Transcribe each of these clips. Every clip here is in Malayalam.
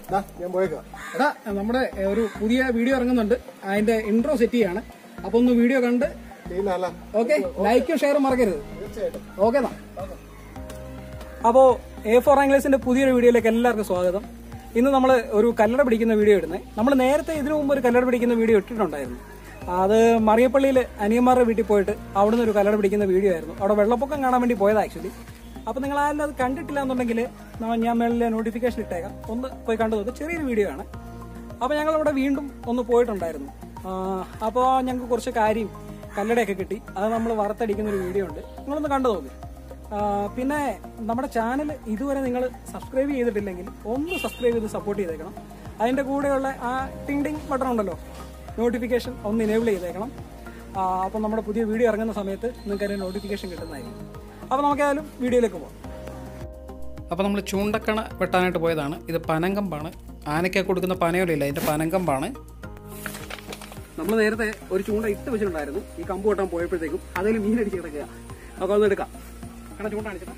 ദാ, ഞാൻ പോയേക്കാം എടാ നമ്മുടെ ഏ, ഒരു പുതിയ വീഡിയോ ഇറങ്ങുന്നുണ്ട് അതിന്റെ ഇൻട്രോ സെറ്റ് ചെയ്യാണ് അപ്പൊ ഒന്ന് വീഡിയോ കണ്ട് ചെയ്യുന്നല്ല ഓക്കെ ലൈക്കും ഷെയറും മറക്കരുത് തീർച്ചയായിട്ടും ഓക്കെ എന്നാ അപ്പോ എ ഫോർ ആംഗ്ലേസിന്റെ പുതിയൊരു വീഡിയോയിലേക്ക് എല്ലാവർക്കും സ്വാഗതം ഇന്ന് നമ്മൾ ഒരു കല്ലട പിടിക്കുന്ന വീഡിയോ ഇടുന്നത് നമ്മൾ നേരത്തെ ഇതിനു മുമ്പ് ഒരു കല്ലട പിടിക്കുന്ന വീഡിയോ ഇട്ടിട്ടുണ്ടായിരുന്നു അത് മറിയപ്പള്ളിയിൽ അനിയന്മാരുടെ വീട്ടിൽ പോയിട്ട് അവിടുന്ന് ഒരു കല്ലട പിടിക്കുന്ന വീഡിയോ ആയിരുന്നു അവിടെ വെള്ളപ്പൊക്കം കാണാൻ വേണ്ടി പോയത് ആക്ച്വലി അപ്പൊ നിങ്ങൾ ആരും അത് കണ്ടിട്ടില്ല എന്നുണ്ടെങ്കിൽ ഞാൻ മേളിൽ നോട്ടിഫിക്കേഷൻ ഇട്ടേക്കാം ഒന്ന് പോയി കണ്ടു നോക്ക് ചെറിയൊരു വീഡിയോ ആണ് അപ്പോൾ ഞങ്ങൾ അവിടെ വീണ്ടും ഒന്ന് പോയിട്ടുണ്ടായിരുന്നു അപ്പോൾ ഞങ്ങൾക്ക് കുറച്ച് കാര്യം കല്ലടയൊക്കെ കിട്ടി അത് നമ്മൾ വറുത്തടിക്കുന്ന ഒരു വീഡിയോ ഉണ്ട് നിങ്ങളൊന്ന് കണ്ടു നോക്ക് ആ, പിന്നെ നമ്മുടെ ചാനൽ ഇതുവരെ നിങ്ങൾ സബ്സ്ക്രൈബ് ചെയ്തിട്ടില്ലെങ്കിൽ ഒന്ന് സബ്സ്ക്രൈബ് ചെയ്ത് സപ്പോർട്ട് ചെയ്തേക്കണം അതിൻ്റെ കൂടെയുള്ള ആ ടിങ് ടിങ് ബട്ടൺ ഉണ്ടല്ലോ നോട്ടിഫിക്കേഷൻ ഒന്ന് ഇനേബിൾ ചെയ്തേക്കണം അപ്പം നമ്മുടെ പുതിയ വീഡിയോ ഇറങ്ങുന്ന സമയത്ത് നിങ്ങൾക്ക് അതിന് നോട്ടിഫിക്കേഷൻ കിട്ടുന്നതായിരിക്കും അപ്പോൾ നമുക്കേതായാലും വീഡിയോയിലേക്ക് പോകാം അപ്പോൾ നമ്മൾ ചൂണ്ടക്കണ വെട്ടാനായിട്ട് പോയതാണ് ഇത് പനങ്കമ്പാണ് ആനയ്ക്ക് കൊടുക്കുന്ന പനയോലില്ല അതിൻ്റെ പനങ്കമ്പാണ് നമ്മൾ നേരത്തെ ഒരു ചൂണ്ട ഇട്ട് വെച്ചിട്ടുണ്ടായിരുന്നു ഈ കമ്പ് വെട്ടാൻ പോയപ്പോഴത്തേക്കും അതിൽ മീനടിച്ച് കിടക്കുക നമുക്ക് ഒന്ന് എടുക്കാം കണ ചൂണ്ട കാണിച്ചിട്ട്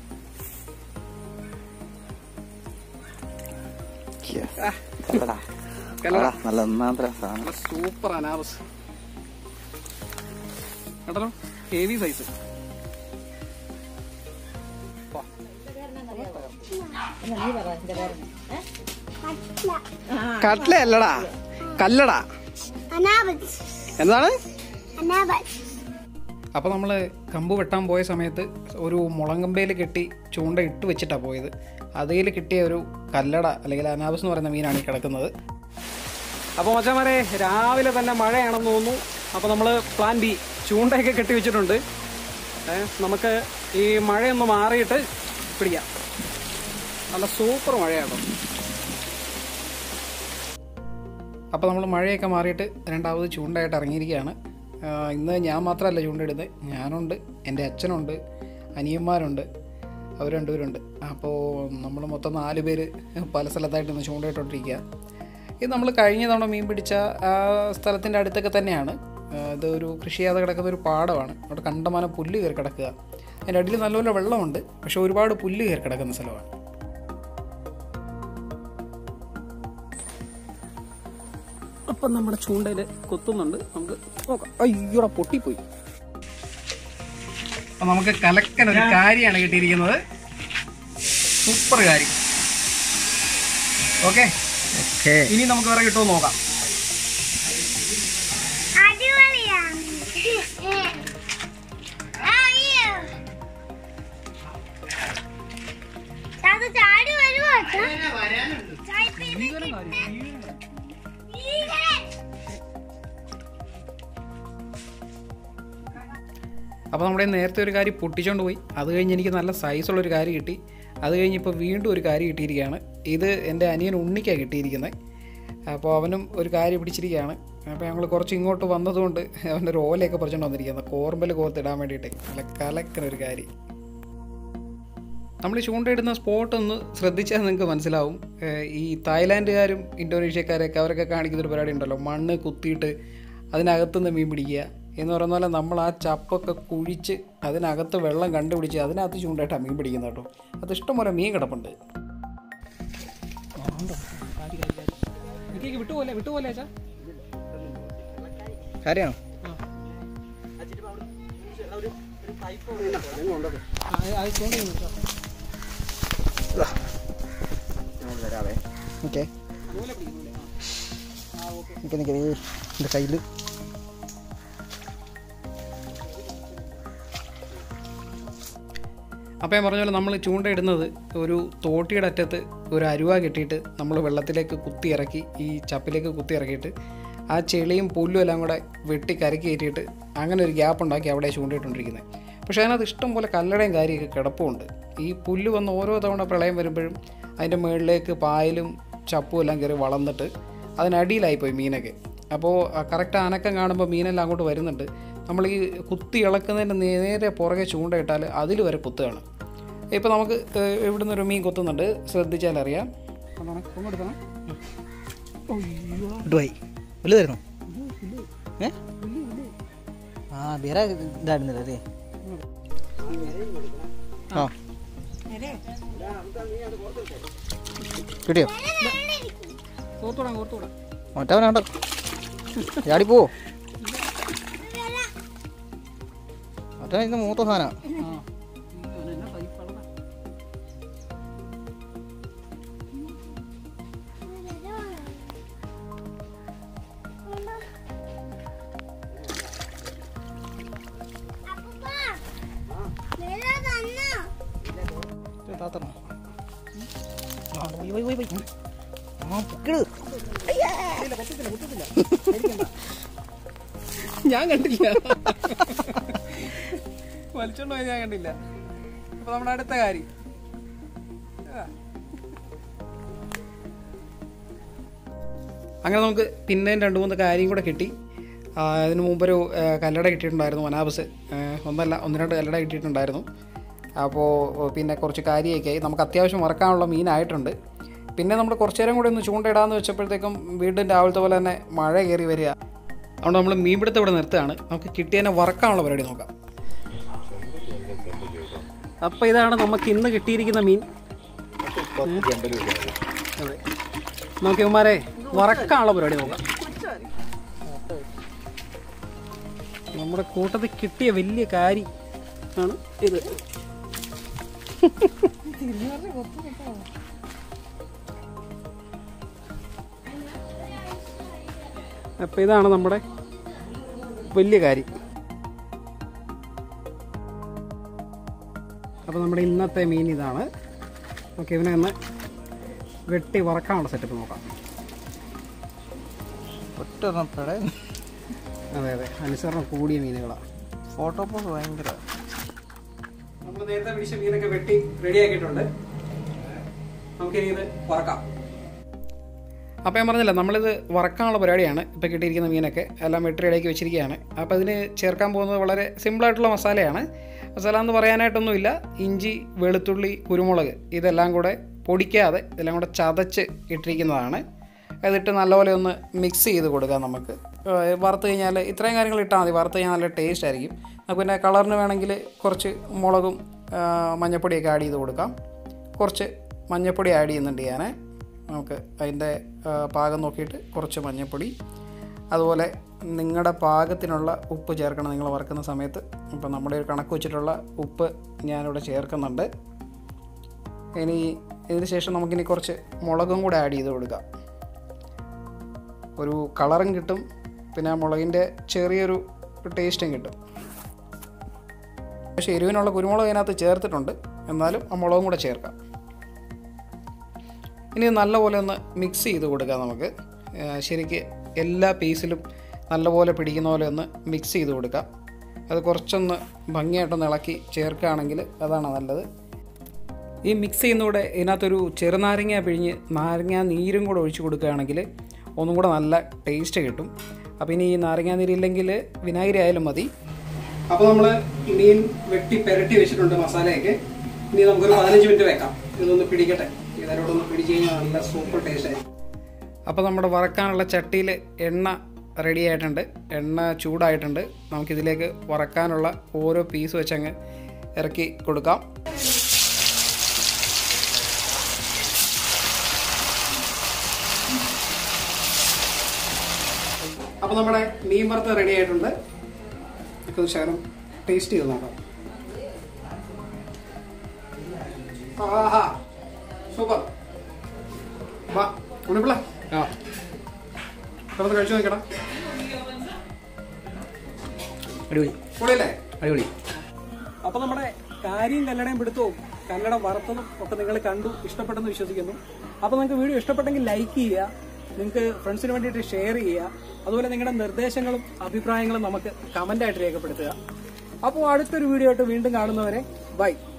നല്ല ഒന്നാന്തര സാധനം സൂപ്പർ അനാവസ് കേട്ടോ ഹെവി സൈസ് കട്ട്ല അല്ലടാ കല്ലടാ അനാബസ് എന്താണ് അനാബസ് അപ്പോൾ നമ്മൾ കമ്പ് വെട്ടാൻ പോയ സമയത്ത് ഒരു മുളങ്കമ്പയിൽ കെട്ടി ചൂണ്ട ഇട്ട് വെച്ചിട്ടാണ് പോയത് അതിൽ കിട്ടിയ ഒരു കല്ലട അല്ലെങ്കിൽ അനാബസ് എന്ന് പറയുന്ന മീനാണ് ഈ കിടക്കുന്നത് അപ്പോൾ മച്ചാമാരെ രാവിലെ തന്നെ മഴയാണെന്ന് തോന്നുന്നു അപ്പോൾ നമ്മൾ പ്ലാൻ ബി ചൂണ്ടയൊക്കെ കെട്ടി വെച്ചിട്ടുണ്ട് ഏ, നമുക്ക് ഈ മഴയൊന്ന് മാറിയിട്ട് പിടിക്കാം നല്ല സൂപ്പർ മഴയാട്ടോ അപ്പോൾ നമ്മൾ മഴയൊക്കെ മാറിയിട്ട് രണ്ടാമത് ചൂണ്ടയായിട്ട് ഇറങ്ങിയിരിക്കുകയാണ് ആ, ഇന്ന് ഞാൻ മാത്രമല്ല ചൂണ്ടയിടുന്നത് ഞാനുണ്ട് എൻ്റെ അച്ഛനുണ്ട് അനിയന്മാരുണ്ട് അവർ രണ്ടുപേരുണ്ട് അപ്പോൾ നമ്മൾ മൊത്തം നാല് പേര് പല സ്ഥലത്തായിട്ട് ഇന്ന് ചൂണ്ടയിട്ടോണ്ടിരിക്കുക ഇത് നമ്മൾ കഴിഞ്ഞ തവണ മീൻ പിടിച്ച ആ സ്ഥലത്തിൻ്റെ അടുത്തൊക്കെ തന്നെയാണ് ആ, ഇത് ഒരു കൃഷി ചെയ്യാതെ കിടക്കുന്ന ഒരു പാടമാണ് അവിടെ കണ്ടമാനം പുല്ല് കയറി കിടക്കുക അതിൻ്റെ അടിയിൽ നല്ലപോലെ വെള്ളമുണ്ട് പക്ഷെ ഒരുപാട് പുല്ല് കയറി കിടക്കുന്ന സ്ഥലമാണ് അപ്പം നമ്മുടെ ചൂണ്ടയിൽ കൊത്തുന്നുണ്ട് നമുക്ക് നോക്കാം അയ്യോടെ പൊട്ടിപ്പോയി അപ്പം നമുക്ക് കലക്കൻ ഒരു കാര്യമാണ് കിട്ടിയിരിക്കുന്നത് സൂപ്പർ കാര്യം ഓക്കെ ഓക്കെ ഇനി നമുക്ക് വേറെ കിട്ടുമോ നോക്കാം അടിപൊളിയാണ് അയ്യോ അത് ചാടി വരുമോ അപ്പോൾ നമ്മുടെ നേരത്തെ ഒരു കാര്യം പൊട്ടിച്ചോണ്ട് പോയി അത് കഴിഞ്ഞ് എനിക്ക് നല്ല സൈസുള്ളൊരു കാര്യം കിട്ടി അത് കഴിഞ്ഞ് ഇപ്പോൾ വീണ്ടും ഒരു കാര്യം കിട്ടിയിരിക്കുകയാണ് ഇത് എൻ്റെ അനിയൻ ഉണ്ണിക്കാണ് കിട്ടിയിരിക്കുന്നത് അപ്പോൾ അവനും ഒരു കാര്യം പിടിച്ചിരിക്കുകയാണ് അപ്പോൾ ഞങ്ങൾ കുറച്ച് ഇങ്ങോട്ട് വന്നതുകൊണ്ട് അവൻ്റെ ഒരു ഓലയൊക്കെ പറിച്ചുകൊണ്ട് വന്നിരിക്കുന്നത് കോർമ്പൽ കോർത്തിടാൻ വേണ്ടിയിട്ട് നല്ല കലക്കനൊരു കാര്യം നമ്മൾ ഈ ചൂണ്ടയിടുന്ന സ്പോട്ട് ഒന്ന് ശ്രദ്ധിച്ചാൽ നിങ്ങൾക്ക് മനസ്സിലാവും ഏഹ് ഈ തായ്ലാൻഡുകാരും ഇന്തോനേഷ്യക്കാരൊക്കെ അവരൊക്കെ കാണിക്കുന്ന ഒരു പരിപാടി ഉണ്ടല്ലോ മണ്ണ് കുത്തിയിട്ട് അതിനകത്തുനിന്ന് മീൻ പിടിക്കുക എന്ന് പറയുന്ന പോലെ നമ്മൾ ആ ചപ്പൊക്കെ കുഴിച്ച് അതിനകത്ത് വെള്ളം കണ്ടുപിടിച്ച് അതിനകത്ത് ചൂണ്ടയിട്ടാണ് മീൻ പിടിക്കുന്നത് കേട്ടോ അത് ഇഷ്ടംപോലെ മീൻ കിടപ്പുണ്ട് വിട്ടുപോലെ വിട്ടുപോലെ കാര്യമാണോ വരാവേ ഓക്കെ നിൽക്ക് നിൽക്ക് എൻ്റെ കയ്യിൽ അപ്പോൾ ഞാൻ പറഞ്ഞ പോലെ നമ്മൾ ചൂണ്ടയിടുന്നത് ഒരു തോട്ടിയുടെ അറ്റത്ത് ഒരു അരുവ കെട്ടിയിട്ട് നമ്മൾ വെള്ളത്തിലേക്ക് കുത്തി ഇറക്കി ഈ ചപ്പിലേക്ക് കുത്തി ഇറക്കിയിട്ട് ആ ചെളിയും പുല്ലും എല്ലാം കൂടെ വെട്ടി കരക്കി കയറ്റിയിട്ട് അങ്ങനെ ഒരു ഗ്യാപ്പ് ഉണ്ടാക്കി അവിടെ ചൂണ്ടയിട്ടുകൊണ്ടിരിക്കുന്നത് പക്ഷേ അതിനകത്ത് ഇഷ്ടം പോലെ കല്ലടയും കാര്യമൊക്കെ കിടപ്പുണ്ട് ഈ പുല്ല് വന്ന് ഓരോ തവണ പ്രളയം വരുമ്പോഴും അതിൻ്റെ മുകളിലേക്ക് പായലും ചപ്പും എല്ലാം കയറി വളർന്നിട്ട് അതിനടിയിലായിപ്പോയി മീനൊക്കെ അപ്പോൾ കറക്റ്റ് അനക്കം കാണുമ്പോൾ മീനെല്ലാം അങ്ങോട്ട് വരുന്നുണ്ട് നമ്മൾ ഈ കുത്തി ഇളക്കുന്നതിൻ്റെ നേരെ പുറകെ ചൂണ്ടയിട്ടാൽ അതിൽ വരെ കുത്തുകയാണ് ഇപ്പോൾ നമുക്ക് ഏഹ്, ഇവിടുന്ന് ഒരു മീൻ കൊത്തുന്നുണ്ട് ശ്രദ്ധിച്ചാൽ അറിയാം അതാണ് കൊണ്ടെടുക്കണം ഇട്ടുപോയി വലുതായിരുന്നു ഏ ആ വേറെ ഇതായിരുന്നില്ല അല്ലേ ആ കിട്ടിയോ കോർത്തുവിടാം കോർത്തുവിടാം മറ്റവനാണ്ട ചാടി പോ മറ്റവൻ ഇന്ന് മൂത്ത സാധനം ആ ഇവനെന്നാ പൈപ്പാണെടാ. താത്തണം ആ പോയി പോയി പോയി പോയി ആ പൊക്കിട് ഞാൻ കണ്ടില്ല വലിച്ചോണ്ട് പോയത് ഞാൻ കണ്ടില്ല അപ്പൊ നമ്മുടെ അടുത്ത കാര്യം ആ. അങ്ങനെ നമുക്ക് പിന്നെയും രണ്ട് മൂന്ന് കാര്യം കൂടെ കിട്ടി ആ, അതിന് മുമ്പൊരു ആ, കല്ലട കിട്ടിയിട്ടുണ്ടായിരുന്നു മനാബസ് ആ, ഒന്നല്ല ഒന്ന് രണ്ട് കല്ലട കിട്ടിയിട്ടുണ്ടായിരുന്നു അപ്പോൾ പിന്നെ കുറച്ച് കാര്യമൊക്കെ ആയി നമുക്ക് അത്യാവശ്യം വറക്കാനുള്ള മീനായിട്ടുണ്ട് പിന്നെ നമ്മൾ കുറച്ച് നേരം കൂടെ ഒന്ന് ചൂണ്ടയിടാന്ന് വെച്ചപ്പോഴത്തേക്കും വീണ്ടും രാവിലത്തെ പോലെ തന്നെ മഴ കയറി വരിക അതുകൊണ്ട് നമ്മൾ മീൻപിടുത്തം ഇവിടെ നിർത്തുകയാണ് നമുക്ക് കിട്ടിയതിനെ വറക്കാനുള്ള പരിപാടി നോക്കാം അപ്പോൾ ഇതാണ് നമുക്ക് ഇന്ന് കിട്ടിയിരിക്കുന്ന മീൻ അതെ നമുക്ക് ഇവന്മാരെ വറക്കാനുള്ള പരിപാടി നോക്കാം നമ്മുടെ കൂട്ടത്തിൽ കിട്ടിയ വലിയ കാരി ആണ് ഇത് അപ്പം ഇതാണ് നമ്മുടെ വലിയ കാര്യം അപ്പോൾ നമ്മുടെ ഇന്നത്തെ മീൻ ഇതാണ് ഓക്കെ ഇവനെ ഒന്ന് വെട്ടി വറക്കാനുള്ള സെറ്റപ്പ് നോക്കാം ഒറ്റ ഒരെണ്ണപ്പടെ അതെ അതെ അനുസരണം കൂടിയ മീനുകളാണ് ഫോട്ടോ പോസ് ഭയങ്കര നമ്മൾ നേരത്തെ പിടിച്ച മീനൊക്കെ വെട്ടി റെഡി ആക്കിയിട്ടുണ്ട് നമുക്കിനി ഇത് വറക്കാം അപ്പോൾ ഞാൻ പറഞ്ഞില്ല നമ്മളിത് വറക്കാനുള്ള പരിപാടിയാണ് ഇപ്പോൾ കിട്ടിയിരിക്കുന്ന മീനൊക്കെ എല്ലാം വെട്ടി റെഡിയാക്കി വെച്ചിരിക്കുകയാണ് അപ്പോൾ ഇതിന് ചേർക്കാൻ പോകുന്നത് വളരെ സിമ്പിളായിട്ടുള്ള മസാലയാണ് മസാല എന്ന് പറയാനായിട്ടൊന്നുമില്ല ഇഞ്ചി വെളുത്തുള്ളി കുരുമുളക് ഇതെല്ലാം കൂടെ പൊടിക്കാതെ ഇതെല്ലാം കൂടെ ചതച്ച് ഇട്ടിരിക്കുന്നതാണ് അതിട്ട് നല്ലപോലെ ഒന്ന് മിക്സ് ചെയ്ത് കൊടുക്കാം നമുക്ക് ഏഹ് വറുത്ത് കഴിഞ്ഞാൽ ഇത്രയും കാര്യങ്ങൾ ഇട്ടാൽ മതി വറുത്ത് കഴിഞ്ഞാൽ നല്ല ടേസ്റ്റ് ആയിരിക്കും നമുക്ക് പിന്നെ കളറിന് വേണമെങ്കിൽ കുറച്ച് മുളകും ആ, മഞ്ഞപ്പൊടിയൊക്കെ ആഡ് ചെയ്ത് കൊടുക്കാം കുറച്ച് മഞ്ഞപ്പൊടി ആഡ് ചെയ്യുന്നുണ്ട് ഞാൻ നമുക്ക് അതിൻ്റെ ആ, പാകം നോക്കിയിട്ട് കുറച്ച് മഞ്ഞപ്പൊടി അതുപോലെ നിങ്ങളുടെ പാകത്തിനുള്ള ഉപ്പ് ചേർക്കണം നിങ്ങൾ വറുക്കുന്ന സമയത്ത് ഇപ്പം നമ്മുടെ ഒരു കണക്ക് വെച്ചിട്ടുള്ള ഉപ്പ് ഞാനിവിടെ ചേർക്കുന്നുണ്ട് ഇനി ഇതിന് ശേഷം നമുക്കിനി കുറച്ച് മുളകും കൂടെ ആഡ് ചെയ്ത് കൊടുക്കാം ഒരു കളറും കിട്ടും പിന്നെ ആ മുളകിൻ്റെ ചെറിയൊരു ടേസ്റ്റും കിട്ടും പക്ഷേ എരിവിനുള്ള കുരുമുളക് അതിനകത്ത് ചേർത്തിട്ടുണ്ട് എന്നാലും ആ മുളകും കൂടെ ചേർക്കാം ഇനി നല്ലപോലെ ഒന്ന് മിക്സ് ചെയ്ത് കൊടുക്കാം നമുക്ക് ആ, ശരിക്ക് എല്ലാ പീസിലും നല്ലപോലെ പിടിക്കുന്ന പോലെ ഒന്ന് മിക്സ് ചെയ്ത് കൊടുക്കാം അത് കുറച്ചൊന്ന് ഭംഗിയായിട്ടൊന്ന് ഇളക്കി ചേർക്കുകയാണെങ്കിൽ അതാണ് നല്ലത് ഈ മിക്സ് ചെയ്യുന്നതൂടെ ഇതിനകത്തൊരു ചെറുനാരങ്ങ പിഴിഞ്ഞ് നാരങ്ങ നീരും കൂടെ ഒഴിച്ച് കൊടുക്കുകയാണെങ്കിൽ ഒന്നും കൂടെ നല്ല ടേസ്റ്റ് കിട്ടും അപ്പോൾ ഇനി ഈ നാരങ്ങ നീരില്ലെങ്കിൽ വിനാഗിരി ആയാലും മതി അപ്പോൾ നമ്മൾ മീൻ വെട്ടി പെരട്ടി വെച്ചിട്ടുണ്ട് മസാലയൊക്കെ ഇനി നമുക്കൊരു പതിനഞ്ച് മിനിറ്റ് വെക്കാം ഇതൊന്ന് പിടിക്കട്ടെ ഇതിനോടൊന്ന് പിടിച്ച് കഴിഞ്ഞാൽ നല്ല സൂപ്പർ ടേസ്റ്റ് ആയിരിക്കും അപ്പോൾ നമ്മുടെ വറക്കാനുള്ള ചട്ടിയിൽ എണ്ണ റെഡി ആയിട്ടുണ്ട് എണ്ണ ചൂടായിട്ടുണ്ട് നമുക്കിതിലേക്ക് വറക്കാനുള്ള ഓരോ പീസ് വെച്ചങ്ങ് ഇറക്കി കൊടുക്കാം അപ്പോൾ നമ്മുടെ മീൻ വറുത്ത് റെഡി ആയിട്ടുണ്ട് നമുക്കൊന്ന് ശകലം ടേസ്റ്റ് ചെയ്ത് നോക്കാം ആഹാ സൂപ്പർ വാ ഉണിപ്പിള്ള ആ കിടന്ന് കഴിച്ചു നോക്കടാ അടിപൊളി പൊളിയല്ലേ അടിപൊളി അപ്പൊ നമ്മുടെ കാര്യം കല്ലടയും പിടുത്തവും കല്ലട വറുത്തതും ഒക്കെ നിങ്ങൾ കണ്ടു ഇഷ്ടപ്പെട്ടെന്ന് വിശ്വസിക്കുന്നു അപ്പൊ നിങ്ങൾക്ക് വീഡിയോ ഇഷ്ടപ്പെട്ടെങ്കിൽ ലൈക്ക് ചെയ്യുക നിങ്ങൾക്ക് ഫ്രണ്ട്സിന് വേണ്ടിയിട്ട് ഷെയർ ചെയ്യുക അതുപോലെ നിങ്ങളുടെ നിർദ്ദേശങ്ങളും അഭിപ്രായങ്ങളും നമുക്ക് കമന്റ് ആയിട്ട് രേഖപ്പെടുത്തുക അപ്പോൾ അടുത്തൊരു വീഡിയോ ആയിട്ട് വീണ്ടും കാണുന്നവരെ ബൈ